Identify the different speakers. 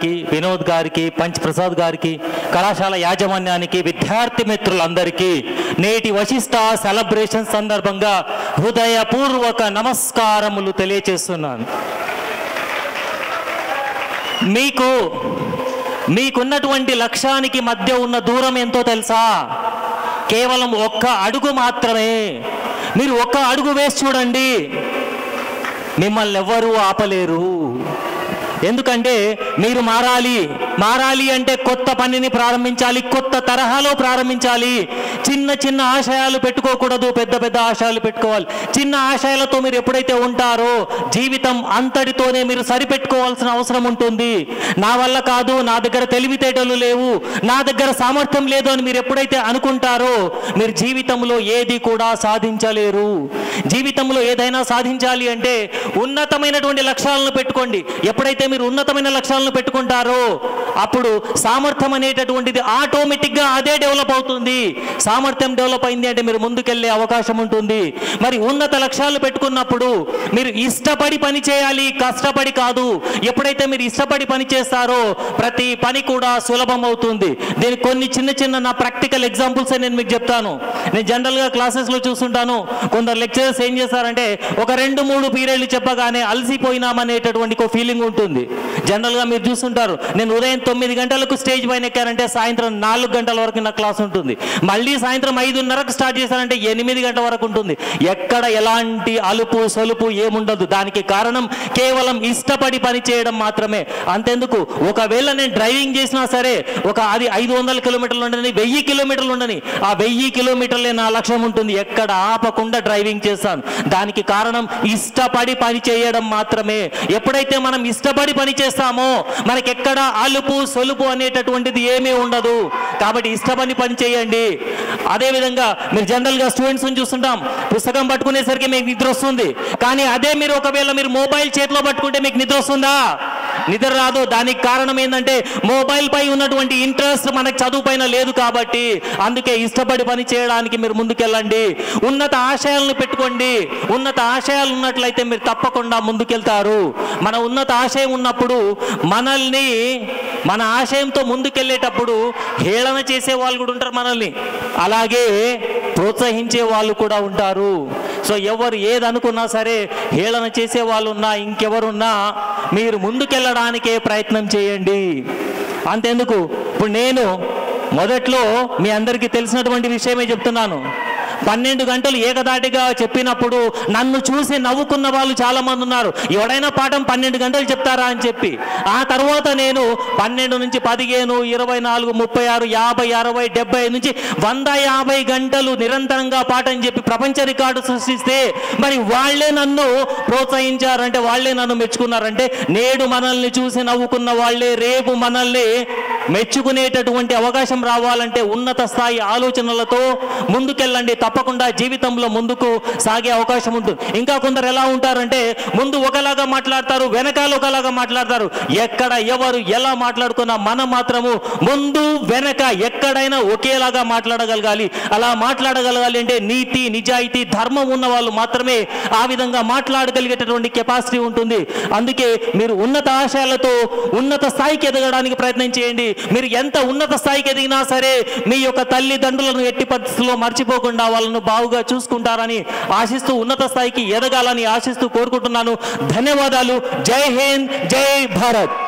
Speaker 1: గారికి వినోద్ గారికి పంచ్ ప్రసాద్ గారికి కళాశాల యాజమాన్యానికి విద్యార్థి మిత్రులందరికీ నేటి వశిష్ట సెలబ్రేషన్ సందర్భంగా హృదయపూర్వక నమస్కారములు తెలియచేస్తున్నాను మీకు మీకున్నటువంటి లక్ష్యానికి మధ్య ఉన్న దూరం ఎంతో తెలుసా కేవలం ఒక్క అడుగు మాత్రమే మీరు ఒక్క అడుగు వేసి చూడండి మిమ్మల్ని ఎవ్వరూ ఆపలేరు ఎందుకంటే మీరు మారాలి మారాలి అంటే కొత్త పనిని ప్రారంభించాలి కొత్త తరహాలో ప్రారంభించాలి చిన్న చిన్న ఆశయాలు పెట్టుకోకూడదు పెద్ద పెద్ద ఆశయాలు పెట్టుకోవాలి చిన్న ఆశయాలతో మీరు ఎప్పుడైతే ఉంటారో జీవితం అంతటితోనే మీరు సరిపెట్టుకోవాల్సిన అవసరం ఉంటుంది నా వల్ల కాదు నా దగ్గర తెలివితేటలు లేవు నా దగ్గర సామర్థ్యం లేదు అని మీరు ఎప్పుడైతే అనుకుంటారో మీరు జీవితంలో ఏది కూడా సాధించలేరు జీవితంలో ఏదైనా సాధించాలి అంటే ఉన్నతమైనటువంటి లక్ష్యాలను పెట్టుకోండి ఎప్పుడైతే మీరు ఉన్నతమైన లక్ష్యాలను పెట్టుకుంటారో అప్పుడు సామర్థ్యం అనేటటువంటిది ఆటోమేటిక్గా అదే డెవలప్ అవుతుంది సామర్థ్యం డెవలప్ అయింది అంటే మీరు ముందుకెళ్ళే అవకాశం ఉంటుంది మరి ఉన్నత లక్ష్యాలు పెట్టుకున్నప్పుడు మీరు ఇష్టపడి పని చేయాలి కష్టపడి కాదు ఎప్పుడైతే మీరు ఇష్టపడి పని చేస్తారో ప్రతి పని కూడా సులభం అవుతుంది దీనికి కొన్ని చిన్న చిన్న నా ప్రాక్టికల్ ఎగ్జాంపుల్స్ నేను మీకు చెప్తాను నేను జనరల్గా క్లాసెస్లో చూస్తుంటాను కొందరు లెక్చరర్స్ ఏం చేస్తారంటే ఒక రెండు మూడు పీరియడ్లు చెప్పగానే అలసిపోయినామనేటటువంటి ఒక ఫీలింగ్ ఉంటుంది జనరల్గా మీరు చూస్తుంటారు నేను ఉదయం తొమ్మిది గంటలకు స్టేజ్ పైన ఎక్కారంటే సాయంత్రం నాలుగు గంటల వరకు నా క్లాస్ ఉంటుంది మళ్ళీ సాయంత్రం ఐదున్నరకు స్టార్ట్ చేశారంటే ఎనిమిది గంటల వరకు ఉంటుంది ఎక్కడ ఎలాంటి అలుపు సొలుపు ఏముండదు దానికి కారణం కేవలం ఇష్టపడి పని చేయడం మాత్రమే అంతెందుకు ఒకవేళ నేను డ్రైవింగ్ చేసినా సరే ఒక అది ఐదు వందల కిలోమీటర్లు ఉండని వెయ్యి కిలోమీటర్లు ఉండని ఆ వెయ్యి కిలోమీటర్లే నా లక్ష్యం ఉంటుంది ఎక్కడ ఆపకుండా డ్రైవింగ్ చేస్తాను దానికి కారణం ఇష్టపడి పని చేయడం మాత్రమే ఎప్పుడైతే మనం ఇష్టపడి పని చేస్తామో మనకి ఎక్కడ అలుపు సొలుపు అనేటటువంటిది ఏమీ ఉండదు కాబట్టి ఇష్టపడి పని చేయండి అదేవిధంగా మీరు జనరల్గా స్టూడెంట్స్ చూస్తుంటాం పుస్తకం పట్టుకునేసరికి మీకు నిద్ర వస్తుంది కానీ అదే మీరు ఒకవేళ మీరు మొబైల్ చేతిలో పట్టుకుంటే మీకు నిద్ర వస్తుందా నిద్ర రాదు దానికి కారణం ఏంటంటే మొబైల్ పై ఉన్నటువంటి ఇంట్రెస్ట్ మనకు చదువు పైన లేదు కాబట్టి అందుకే ఇష్టపడి పని చేయడానికి మీరు ముందుకెళ్ళండి ఉన్నత ఆశయాలను పెట్టుకోండి ఉన్నత ఆశయాలు ఉన్నట్లయితే మీరు తప్పకుండా ముందుకెళ్తారు మన ఉన్నత ఆశయం ఉన్నప్పుడు మనల్ని మన ఆశయంతో ముందుకెళ్ళేటప్పుడు హేళన చేసే వాళ్ళు కూడా ఉంటారు మనల్ని అలాగే ప్రోత్సహించే వాళ్ళు కూడా ఉంటారు సో ఎవరు ఏది అనుకున్నా సరే హేళన చేసే వాళ్ళు ఉన్నా ఇంకెవరున్నా మీరు ముందుకెళ్ళడానికే ప్రయత్నం చేయండి అంతెందుకు ఇప్పుడు నేను మొదట్లో మీ అందరికీ తెలిసినటువంటి విషయమే చెప్తున్నాను పన్నెండు గంటలు ఏకదాటిగా చెప్పినప్పుడు నన్ను చూసి నవ్వుకున్న వాళ్ళు చాలా మంది ఉన్నారు ఎవడైనా పాఠం పన్నెండు గంటలు చెప్తారా అని చెప్పి ఆ తర్వాత నేను పన్నెండు నుంచి పదిహేను ఇరవై నాలుగు ముప్పై ఆరు యాభై అరవై డెబ్బై నుంచి వంద యాభై గంటలు నిరంతరంగా పాఠం చెప్పి ప్రపంచ రికార్డు సృష్టిస్తే మరి వాళ్ళే నన్ను ప్రోత్సహించారంటే వాళ్ళే నన్ను మెచ్చుకున్నారంటే నేడు మనల్ని చూసి నవ్వుకున్న వాళ్ళే రేపు మనల్ని మెచ్చుకునేటటువంటి అవకాశం రావాలంటే ఉన్నత స్థాయి ఆలోచనలతో ముందుకెళ్ళండి తప్పకుండా జీవితంలో ముందుకు సాగే అవకాశం ఉంటుంది ఇంకా కొందరు ఎలా ఉంటారంటే ముందు ఒకలాగా మాట్లాడతారు వెనకాల ఒకలాగా మాట్లాడతారు ఎక్కడ ఎవరు ఎలా మాట్లాడుకున్నా మనం మాత్రము ముందు వెనక ఎక్కడైనా ఒకేలాగా మాట్లాడగలగాలి అలా మాట్లాడగలగాలి అంటే నీతి నిజాయితీ ధర్మం ఉన్న వాళ్ళు మాత్రమే ఆ విధంగా మాట్లాడగలిగేటటువంటి కెపాసిటీ ఉంటుంది అందుకే మీరు ఉన్నత ఆశయాలతో ఉన్నత స్థాయికి ఎదగడానికి ప్రయత్నం చేయండి మీరు ఎంత ఉన్నత స్థాయికి ఎదిగినా సరే మీ యొక్క తల్లిదండ్రులను ఎట్టి పరిస్థితుల్లో మర్చిపోకుండా వాళ్ళను బాగుగా చూసుకుంటారని ఆశిస్తూ ఉన్నత స్థాయికి ఎదగాలని ఆశిస్తూ కోరుకుంటున్నాను ధన్యవాదాలు జై హింద్ జై భారత్